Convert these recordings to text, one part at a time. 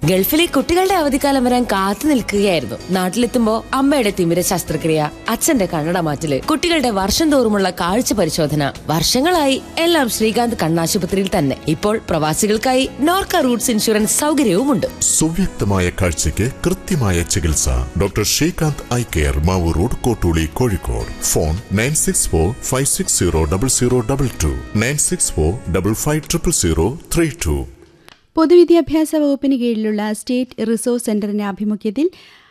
ഗൾഫിലെ കുട്ടികളുടെ അവധിക്കാലം വരാൻ കാത്തു നിൽക്കുകയായിരുന്നു നാട്ടിലെത്തുമ്പോ അമ്മയുടെ തിമിര ശസ്ത്രക്രിയ അച്ഛന്റെ കണ്ണട മാറ്റല് കുട്ടികളുടെ വർഷം തോറുമുള്ള കാഴ്ച പരിശോധന വർഷങ്ങളായി എല്ലാം ശ്രീകാന്ത് കണ്ണാശുപത്രിയിൽ തന്നെ ഇപ്പോൾ പ്രവാസികൾക്കായി നോർക്ക റൂട്ട്സ് ഇൻഷുറൻസ് സൗകര്യവുമുണ്ട് സുവ്യക്തമായ കാഴ്ചയ്ക്ക് കൃത്യമായ ചികിത്സ doctor Srikanth eye care Mavoor road Kottooli Kozhikode phone nine six four five six zero double zero double two nine six four double five triple zero three two പൊതുവിദ്യാഭ്യാസ വകുപ്പിന് കീഴിലുള്ള സ്റ്റേറ്റ് റിസോഴ്സ് സെന്ററിന്റെ ആഭിമുഖ്യത്തിൽ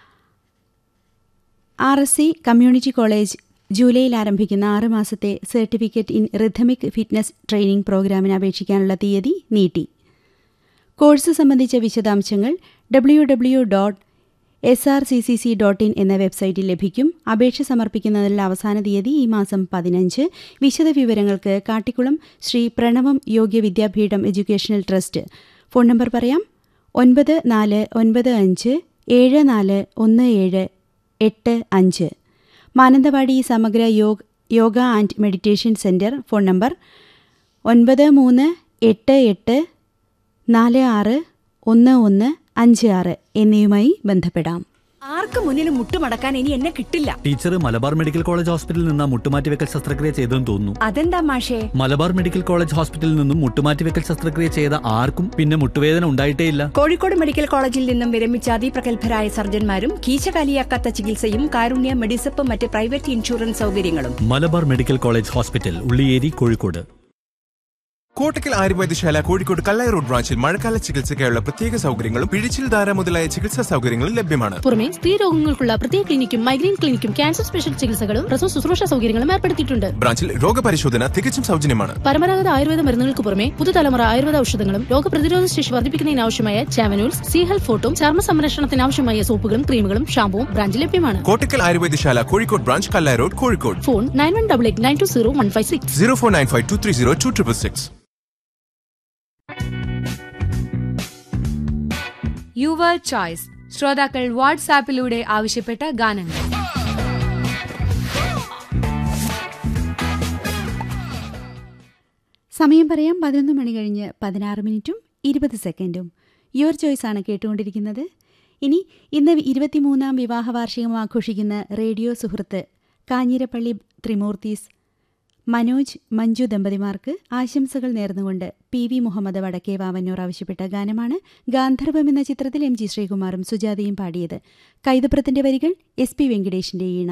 R S C community college ജൂലൈയിൽ ആരംഭിക്കുന്ന ആറ് മാസത്തെ certificate in rhythmic fitness training പ്രോഗ്രാമിന് അപേക്ഷിക്കാനുള്ള തീയതി നീട്ടി കോഴ്സ് സംബന്ധിച്ച വിശദാംശങ്ങൾ W W dot S R C C C dot in എന്ന വെബ്സൈറ്റിൽ ലഭിക്കും അപേക്ഷ സമർപ്പിക്കുന്നതിനുള്ള അവസാന തീയതി ഈ മാസം പതിനഞ്ച് വിശദവിവരങ്ങൾക്ക് Kattikulam Shri Pranavam Yogya Vidyapeetham educational trust phone number പറയാം ഒൻപത് നാല് ഒൻപത് അഞ്ച് ഏഴ് നാല് ഒന്ന് ഏഴ് എട്ട് അഞ്ച് മാനന്തവാടി സമഗ്ര യോഗ് yoga and meditation centre phone number ഒൻപത് മൂന്ന് എട്ട് എട്ട് നാല് ആറ് ഒന്ന് ഒന്ന് അഞ്ച് ആറ് എന്നിവയുമായി ബന്ധപ്പെടാം ആർക്ക് മുന്നിലും മുട്ടുമടക്കാൻ ഇനി എന്നെ കിട്ടില്ല ടീച്ചർ മലബാർ മെഡിക്കൽ കോളേജ് ഹോസ്പിറ്റലിൽ നിന്ന് മുട്ടുമാറ്റിവെക്കൽ ശസ്ത്രക്രിയ ചെയ്തെന്ന് തോന്നുന്നു അതെന്താ മാഷേ മലബാർ മെഡിക്കൽ കോളേജ് ഹോസ്പിറ്റലിൽ നിന്നും മുട്ടുമാറ്റിവെക്കൽ ശസ്ത്രക്രിയ ചെയ്ത ആർക്കും പിന്നെ മുട്ടുവേദന ഉണ്ടായിട്ടേയില്ല കോഴിക്കോട് മെഡിക്കൽ കോളേജിൽ നിന്നും വിരമിച്ച അതിപ്രഗത്ഭരായ സർജന്മാരും കീശകാലിയാക്കാത്ത ചികിത്സയും കാരുണ്യ മെഡിസപ്പ് മറ്റ് പ്രൈവറ്റ് ഇൻഷുറൻസ് സൗകര്യങ്ങളും Malabar medical college hospital Ulliyeri Kozhikode Kottakkal Ayurvedasala Kozhikode Kallai road ബ്രാഞ്ചിൽ മഴക്കാല ചികിത്സയ്ക്കായുള്ള പ്രത്യേക സൗകര്യങ്ങളും പിഴിച്ചിൽ ധാര മുതലായ ചികിത്സാ സൗകര്യങ്ങളും ലഭ്യമാണ് പുറമെ സ്ത്രീ രോഗങ്ങൾക്കുള്ള പ്രത്യേക ക്ലിനിക്കും മൈഗ്രെയിൻ ക്ലിനിക്കും ക്യാൻസർ സ്പെഷ്യൽ ചികിത്സകളും പ്രസവ ശുശ്രൂഷ സൗകര്യങ്ങളും ഏർപ്പെടുത്തിയിട്ടുണ്ട് ബ്രാഞ്ചിൽ രോഗപരിശോധന തികച്ചും സൗജന്യമാണ് പരമ്പരാഗത ആയുർവേദ മരുന്നുകൾക്ക് പുറമെ പുതുതലമുറ ആയുർവേദ ഔഷധങ്ങളും രോഗപ്രതിരോധ ശേഷി വർദ്ധിപ്പിക്കുന്നതിനാവശ്യമായ ചാവനൂൾസ് സി ഹെൽത്ത് ഫോട്ടും ചർമ്മ സംരക്ഷണത്തിനാവശ്യമായ സോപ്പുകളും ക്രീമുകളും ഷാമ്പുവും ബ്രാഞ്ചിൽ ലഭ്യമാണ് Kottakkal Ayurvedasala Kozhikode branch Kallai road Kozhikode phone nine one double eight nine two zero one five six zero four nine five two three zero two triple six your choice ശ്രോതാക്കൾ വാട്സാപ്പിലൂടെ ആവശ്യപ്പെട്ട ഗാനങ്ങൾ സമയം പറയാം പതിനൊന്ന് മണി കഴിഞ്ഞ് പതിനാറ് മിനിറ്റും ഇരുപത് സെക്കൻഡും യുവർ ചോയ്സ് ആണ് കേട്ടുകൊണ്ടിരിക്കുന്നത് ഇനി ഇന്ന് ഇരുപത്തിമൂന്നാം വിവാഹ വാർഷികം ആഘോഷിക്കുന്ന റേഡിയോ സുഹൃത്ത് കാഞ്ഞിരപ്പള്ളി ത്രിമൂർത്തീസ് മനോജ് മഞ്ജു ദമ്പതിമാർക്ക് ആശംസകൾ നേർന്നുകൊണ്ട് പി വി മുഹമ്മദ് വടക്കേ വാവന്നൂർ ആവശ്യപ്പെട്ട ഗാനമാണ് ഗാന്ധർവം എന്ന ചിത്രത്തിൽ എം ജി ശ്രീകുമാറും സുജാതയും പാടിയത് കൈതപ്രത്തിന്റെ വരികൾ എസ് പി വെങ്കിടേഷിന്റെ ഈണം